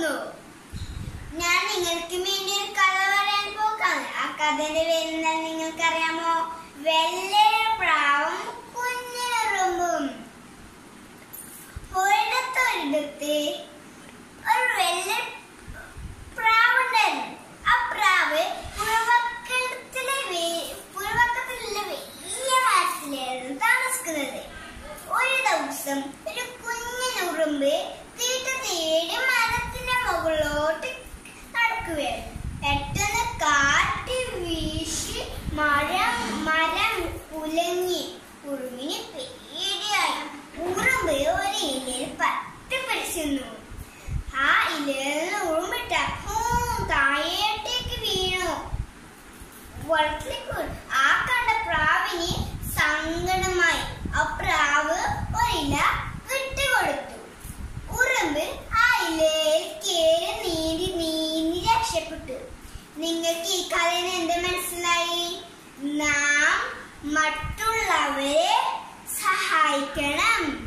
പോകുന്നു ഞാൻ നിങ്ങൾക്ക് വേണ്ടി ഒരു കഥ പറയാൻ പോക്കാണ് ആ കഥയുടെ പേരെന്താ നിങ്ങൾക്കറിയാമോ വെള്ളയ പ്രാവും കുഞ്ഞിനുറുമ്പും ഒരിടത്തൊരിടത്ത് ഒരു വെള്ള പ്രാവുണ്ടായിരുന്നു ആ പ്രാവ് പുഴവക്കത്തിലെ വേ- പുഴവക്കത്തിലുള്ള വലിയ മരത്തിലായിരുന്നു താമസിക്കുന്നത് ഒരു ദിവസം ഒരു കുഞ്ഞിനുറുമ്പ് തീറ്റ തേടി മരത്തിന്റെ മുകളിലോട്ട് നടക്കുകയായിരുന്നു പെട്ടെന്ന് കാറ്റ് വീശി മരം മരം കുലങ്ങി ഉറുമ്പിന് പേടിയായി ഉറുമ്പ് ഒരു ഇലയിൽ പറ്റി പിടിച്ചിരുന്നു ആ ഇലയിൽ നിന്ന് ഉറുമ്പിട്ട താഴേട്ടേക്ക് വീണു വെള്ളത്തിലേക്ക് വീണു. ആ കണ്ട പ്രാവിന് സങ്കടമായി ആ പ്രാവ് ഒരില വിട്ടുകൊടുത്തു ഉറുമ്പ് ആ ഇലയിൽ കേറി നീന്തി നീന്തി രക്ഷപ്പെട്ടു നിങ്ങൾക്ക് ഈ കഥയിൽ എന്ത് മനസ്സിലായി നാം മറ്റുള്ളവരെ സഹായിക്കണം